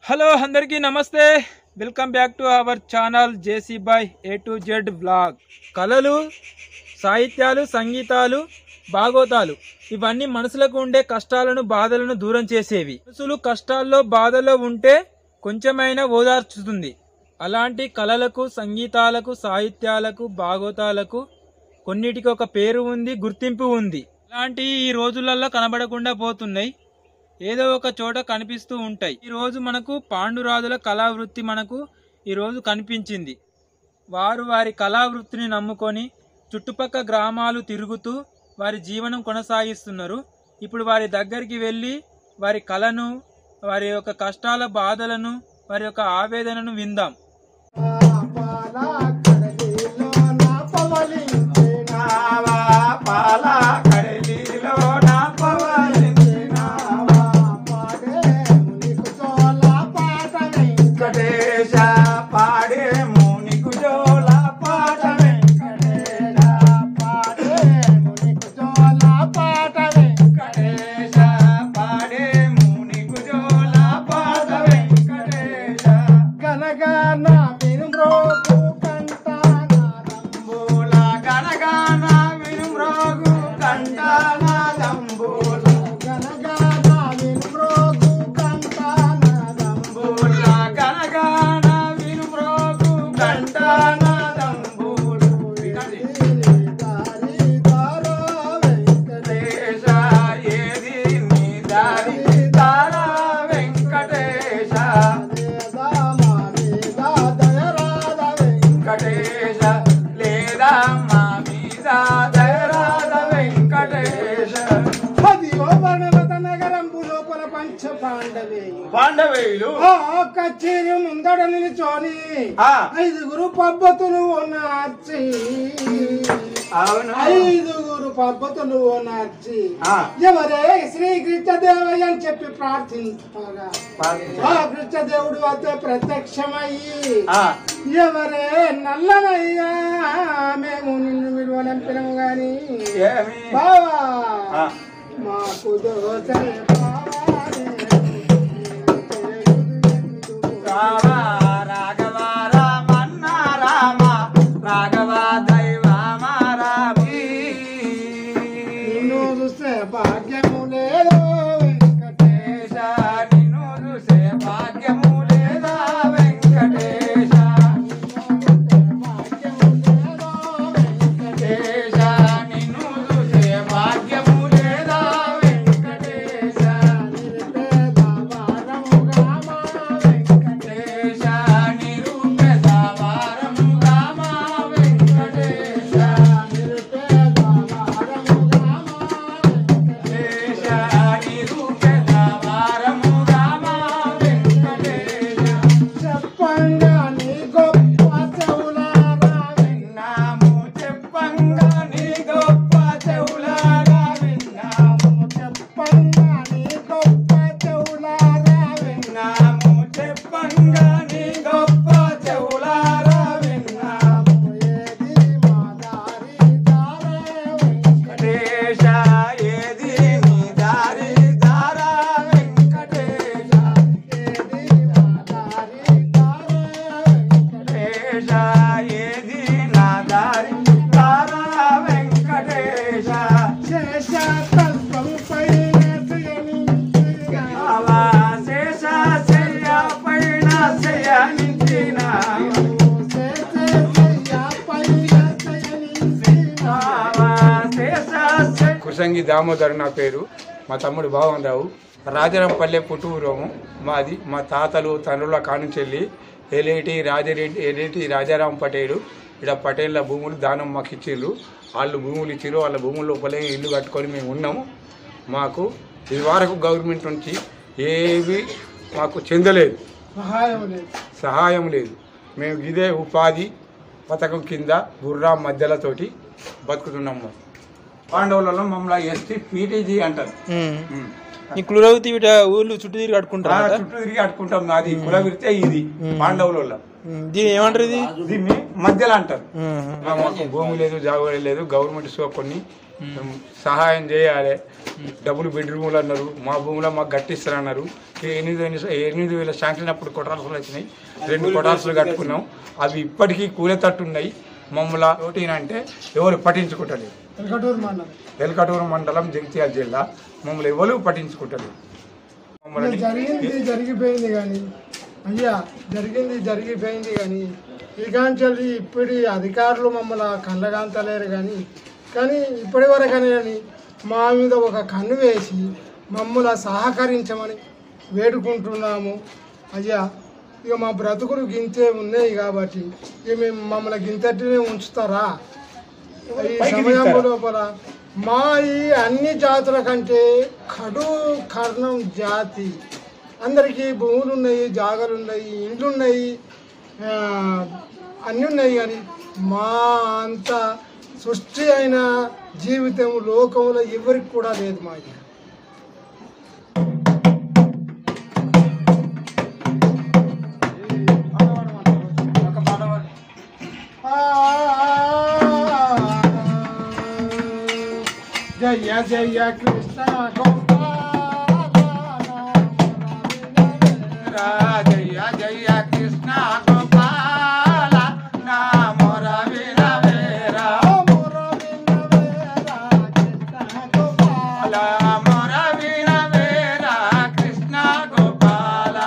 Hello అందరికీ నమస్తే welcome back to our channel JC boy A to Z blog కళలు సాహిత్యాలు సంగీతాలు భాగవతాలు ఇవన్నీ మనసులకు ఉండే కష్టాలను బాధలను దూరం చేసేవి మనసులు కష్టాల్లో బాధలో ఉంటే కొంచెమైనా ఓదార్చుతుంది అలాంటి కళలకు సంగీతాలకు సాహిత్యాలకు భాగవతాలకు కొన్నిటికి ఒక పేరు ఉంది గుర్తింపు ఉంది అలాంటి ఈ రోజులలో కనబడకుండా పోతున్నాయి ఏదో ఒక చోట కనిపిస్తూ ఉంటాయి ఈ రోజు మనకు పాండురాజుల కళావృత్తి మనకు ఈ రోజు కనిపించింది వారు వారి కళావృత్తిని నమ్ముకొని చుట్టుపక్క గ్రామాలు తిరుగుతూ వారి జీవనం కొనసాగిస్తున్నారు ఇప్పుడు వారి దగ్గరికి వెళ్ళి వారి కళను వారి యొక్క కష్టాల బాధలను వారి యొక్క ఆవేదనను విందాం వెంకటేశ పాడేము నీకు జోల పాట వెంకటేశ వెంకటేశ పాడేము నీకు జోల పాట వెంకటేశ దంబూల గనగాన వినుమ్రోగు కంటానాదంబూల దంబూల గనగాన వినుమ్రోగు కంటానాదంబూల వెంకటేశ ఏది నీ దారి దారా వెంకటేశ వెంకటేశ లేదా మా మీద దయరాధ వెంకటేశ లోపల పంచ పాండవేయు పాండవేయులు ఆ కచేరి ముందడ నిలుచోని ఆ, ఐదుగురు పద్ధతులు నార్చి అవును ఐదుగురు పద్ధతులు నార్చి ఆ. ఎవరే శ్రీ కృష్ణదేవయ్య అని చెప్పి ప్రార్థించగా ఆ కృష్ణదేవుడు వద్ద ప్రత్యక్షమయ్యి ఆ, ఎవరే నల్లనయ్యా మేము నిన్ను విలువనంపినము గాని ఏమి బావా ఆ, మాకు దోచలే బావానే. రామ రాఘవ రామన్న రామ రాఘవ దైవమ రామి నిన్ను చూస్తే భాగ్యము లేదు వెంకటేశ. వెంకటేశ నిన్ను చూసే భాగ్యము లేదా వెంకటేశ భాగ్యము లేదు వెంకటేశ. వెంకటేశ నిన్ను చూసే భాగ్యము లేదా వెంకటేశ నిరుపేద వారముగా మా వెంకటేశ. వెంకటేశ నిరూపెద వారముగా మా వెంకటేశ నిరుపేద వారముగా మా వెంకటేశ. వెంకటేశ నిరూపెద వారముగా మా వెంకటేశ చెప్పంగా నీ గొప్ప చెవులారా విన్నాము చెప్పంగా నీ గొప్ప చెవులారా విన్నాము చెప్పంగా నీ గొప్ప చెవులారా విన్నాము చెప్పంగా నీ గొప్ప చెవులారా విన్నాము ఏది మా దారి దారే వెంకటేశ. వెంకటేశ ఏది నీ దారి దారా వెంకటేశ ఏది మా దారి దారే వెంకటేశ. వెంకటేశ ఏది నా దారి దారా వెంకటేశ శేషకల్పంపై శయనించిగా. శేష శయ్య పైన శయనించిన శేషశయ్యపై శయనించిగా. కుసంగి దామోదర్ నా పేరు మా తమ్ముడు భావన్ రావు రాజరంపల్లె పుట్టూరము మాది మా తాతలు తండ్రుల కానుంచెల్లి ఎలేటి రాజరెడ్డి ఎలేటి రాజారాం పటేలు ఇక్కడ పటేళ్ళ భూములు దానం మాకు ఇచ్చిర్రు వాళ్ళు భూములు ఇచ్చిర్రు వాళ్ళ భూముల లోపలే ఇల్లు కట్టుకొని మేము ఉన్నాము మాకు ఇది వరకు గవర్నమెంట్ నుంచి ఏవి మాకు చెందలేదు సహాయం లేదు సహాయం లేదు మేము ఇదే ఉపాధి పథకం కింద బుర్రా మధ్యలతోటి బతుకుతున్నాము పాండవులలో మమ్మల్ని ఎస్టీ పీటీజీ అంటారు ఉమ్. ఈ కులవృత్తి వీట ఊళ్ళు చుట్టూ తిరిగి ఆ, కట్టుకుంటారు చుట్టూ తిరిగి అట్టుకుంటాం నాది కుల విరితే ఇది పాండవులలో దీని ఏమంటారు ఇది దీన్ని మధ్యలో అంటారు ఉమ్. మాకు భూమి లేదు జాగ లేదు గవర్నమెంట్ సో కొన్ని సహాయం చేయాలి డబుల్ బెడ్రూములు అన్నారు మా భూమిలో మాకు గట్టిస్తారన్నారు ఈ ఎనిమిది వేల ఎనిమిది వేల శాంక్షన్ అప్పుడు కొటార్సులు వచ్చినాయి రెండు కొటార్సులు కట్టుకున్నాం అవి ఇప్పటికీ కూలేతట్టు ఉన్నాయి మమ్మల్ని తోటి అంటే ఎవరు పట్టించుకుంటలేదు వెంకటూరు మండలం వెల్కటూరు మండలం జగిత్యాల జిల్లా మమ్మల్ని ఎవరు పట్టించుకుంటలేదు ఇది మమ్మల్ని జరిగింది జరిగిపోయింది కానీ అయ్యా జరిగింది జరిగిపోయింది కానీ ఇకాంచెల్లి ఇప్పటి అధికారులు మమ్మల్ని కళ్ళగాంతలేరు కానీ కానీ ఇప్పటి వరకు కానీ మా మీద ఒక కన్ను వేసి మమ్మల్ని సహకరించమని వేడుకుంటున్నాము అయ్యా ఇక మా బ్రతుకులు గింతే ఉన్నాయి కాబట్టి ఇక మేము మమ్మల్ని గింతటినే ఉంచుతారా ఈ సమయం లోపల మా ఈ అన్ని జాతుల కంటే కడు కర్ణం జాతి అందరికీ భూములు ఉన్నాయి జాగాలు ఉన్నాయి ఇండ్లు ఉన్నాయి ఆ, అన్నీ ఉన్నాయి కానీ మా అంత సృష్టి అయిన జీవితం లోకంలో ఎవరికి కూడా లేదు మా ఇక ఒక పాట పాడు. జయ జయ కృష్ణ గోపాల రా జయ జయ కృష్ణ గోపాల నా మొర వినవేరా అలా మొర వినవేరా కృష్ణ గోపాల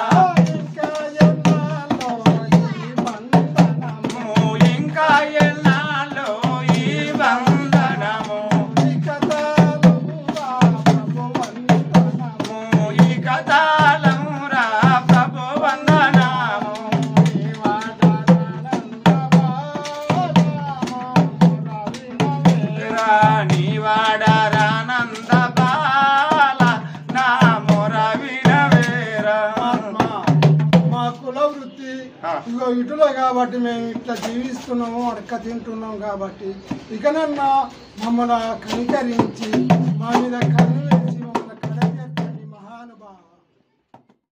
ము ఇంకా ఎన్నాళ్ళో ఈ బంధనము ము ఈ కథలమురా ప్రభు వందనము రాణి వాడరానంద బాల నా మొర వినవేరా మా కుల వృత్తి ఆ. ఇగో ఇటులో కాబట్టి మేము ఇట్లా జీవిస్తున్నాము అడక్క తింటున్నాం కాబట్టి ఇకనన్నా మమ్మల్ని కనికరించి మా మీద కరుణ